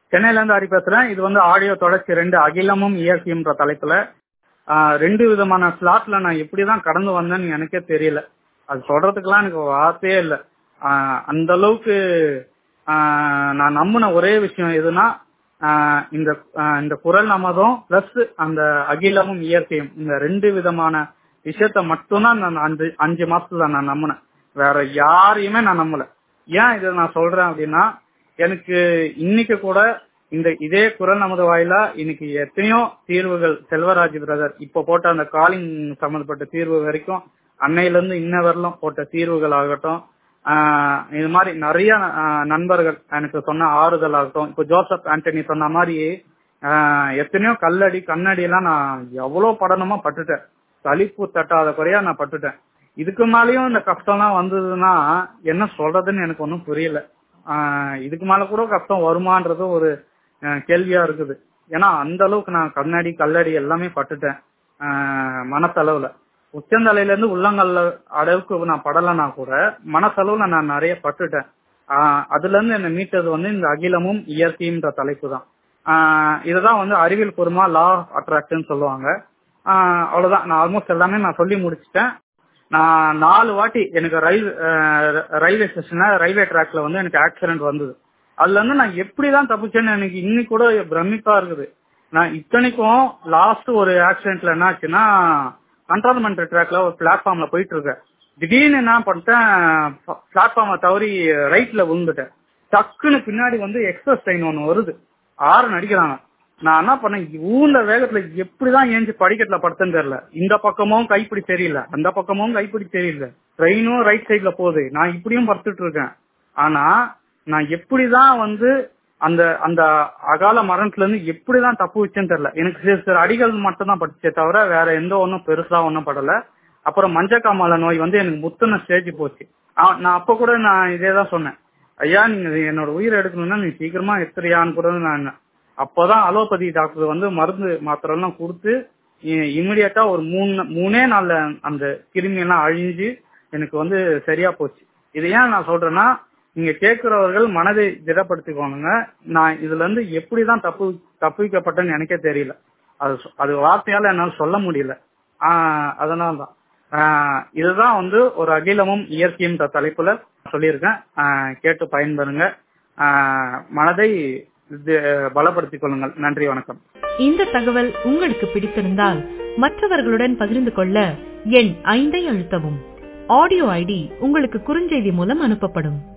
சென்னையில இருந்து ஹரி பேசுறேன் இது வந்து ஆடியோ தொடர்ச்சி ரெண்டு அகிலமும் இயற்கையும்ன்ற தலைப்புல ஆஹ் ரெண்டு விதமான ஸ்லாட்ல நான் எப்படிதான் கடந்து வந்தேன்னு எனக்கே தெரியல அது சொல்றதுக்கெல்லாம் எனக்கு வார்த்தையே இல்லை ஆஹ் அந்த அளவுக்கு ஆஹ் நான் நம்பின ஒரே விஷயம் எதுனா ஆஹ் இந்த ஆஹ் இந்த குரல் நமதும் பிளஸ் அந்த அகிலமும் இயற்கையும் இந்த ரெண்டு விதமான விஷயத்த மட்டும்தான் நான் அஞ்சு அஞ்சு மாசத்துல நான் நம்பினேன் வேற யாரையுமே நான் நம்பல ஏன் இதை நான் சொல்றேன் அப்படின்னா எனக்கு இன்னைக்கு கூட இந்த இதே குரல் நமது வாயிலா இன்னைக்கு எத்தனையோ தீர்வுகள் செல்வராஜ் பிரதர் இப்ப போட்ட அந்த காலிங் சம்பந்தப்பட்ட தீர்வு வரைக்கும் அன்னையில இருந்து இன்ன வரலும் போட்ட தீர்வுகள் ஆகட்டும் ஆஹ் இது மாதிரி நிறைய ஆஹ் நண்பர்கள் எனக்கு சொன்ன ஆறுதல் ஆகட்டும் இப்போ ஜோசப் ஆண்டனி சொன்ன மாதிரி ஆஹ் எத்தனையோ கல்லடி கண்ணடி எல்லாம் நான் எவ்வளவு படணுமோ பட்டுட்டேன் சலிப்பு தட்டாத குறையா நான் பட்டுட்டேன் இதுக்கு மேலயும் இந்த கஷ்டம்லாம் வந்ததுன்னா என்ன சொல்றதுன்னு எனக்கு ஒன்றும் புரியல ஆஹ் இதுக்கு மேல கூட கஷ்டம் வருமான்றது ஒரு ஆஹ் கேள்வியா இருக்குது ஏன்னா அந்த அளவுக்கு நான் கண்ணாடி கல்லடி எல்லாமே பட்டுட்டேன் ஆஹ் மனசளவுல உச்சந்தலையில இருந்து உள்ளங்கல்ல அளவுக்கு நான் படலைன்னா கூட மனசளவுல நான் நிறைய பட்டுட்டேன் ஆஹ் அதுல இருந்து என்ன மீட்டது வந்து இந்த அகிலமும் இயற்கைன்ற தலைப்பு தான் ஆஹ் இதுதான் வந்து அறிவியல் பூர்வமா லா ஆஃப் அட்ராக்ஷன் சொல்லுவாங்க ஆஹ் அவ்வளவுதான் நான் ஆல்மோஸ்ட் எல்லாமே நான் சொல்லி முடிச்சிட்டேன் நான் நாலு வாட்டி எனக்கு ரயில் ரயில்வே ஸ்டேஷன்ல ரயில்வே ட்ராக்ல வந்து எனக்கு ஆக்சிடென்ட் வந்தது அதுல இருந்து நான் எப்படிதான் தப்பிச்சேன்னு எனக்கு இன்னைக்கு கூட பிரமிப்பா இருக்குது நான் இத்தனைக்கும் லாஸ்ட் ஒரு ஆக்சிடென்ட்ல என்ன ஆச்சுன்னா கண்ட்ரோல்மெண்ட் ட்ராக்ல ஒரு பிளாட்ஃபார்ம்ல போயிட்டு இருக்கேன் திடீர்னு என்ன பண்ணிட்டேன் பிளாட்ஃபார்மை தவறி ரைட்ல விழுந்துட்டேன் டக்குன்னு பின்னாடி வந்து எக்ஸ்பிரஸ் ட்ரெயின் ஒன்று வருது ஆறு அடிக்கிறாங்க நான் என்ன பண்ணேன் ஊர்ல வேகத்துல எப்படிதான் ஏஞ்சி படிக்கட்டுல படுத்தேன்னு தெரியல இந்த பக்கமும் கைப்பிடி தெரியல அந்த பக்கமும் கைப்பிடி தெரியல ட்ரெயினும் ரைட் சைட்ல போகுது நான் இப்படியும் படுத்துட்டு இருக்கேன் ஆனா நான் எப்படிதான் வந்து அந்த அந்த அகால மரணத்துல இருந்து எப்படிதான் தப்பு வச்சேன்னு தெரியல எனக்கு சில சில அடிகள் மட்டும் தான் பட்டுச்சே தவிர வேற எந்த ஒன்றும் பெருசா ஒன்றும் படல அப்புறம் மஞ்சக்காமல நோய் வந்து எனக்கு முத்தின ஸ்டேஜ் போச்சு நான் அப்ப கூட நான் இதே தான் சொன்னேன் ஐயா நீங்க என்னோட உயிரை எடுக்கணும்னா நீ சீக்கிரமா எடுத்துறியான்னு கூட நான் அப்போதான் அலோபதி டாக்டர் வந்து மருந்து மாத்திரை எல்லாம் கொடுத்து இமிடியட்டா ஒரு மூணு மூணே நாள்ல அந்த கிருமி எல்லாம் அழிஞ்சு எனக்கு வந்து சரியா போச்சு இது ஏன் நான் சொல்றேன்னா நீங்க கேட்கிறவர்கள் மனதை திடப்படுத்திக்கோங்க நான் இதுல இருந்து எப்படிதான் தப்பு தப்புவிக்கப்பட்டேன்னு எனக்கே தெரியல அது அது வார்த்தையால என்னால சொல்ல முடியல ஆஹ் அதனால்தான் ஆஹ் இதுதான் வந்து ஒரு அகிலமும் இயற்கையும் தலைப்புல சொல்லியிருக்கேன் கேட்டு பயன்பெறுங்க மனதை பலப்படுத்திக் கொள்ளுங்கள் நன்றி வணக்கம் இந்த தகவல் உங்களுக்கு பிடித்திருந்தால் மற்றவர்களுடன் பகிர்ந்து கொள்ள எண் ஐந்தை அழுத்தவும் ஆடியோ ஐடி உங்களுக்கு குறுஞ்செய்தி மூலம் அனுப்பப்படும்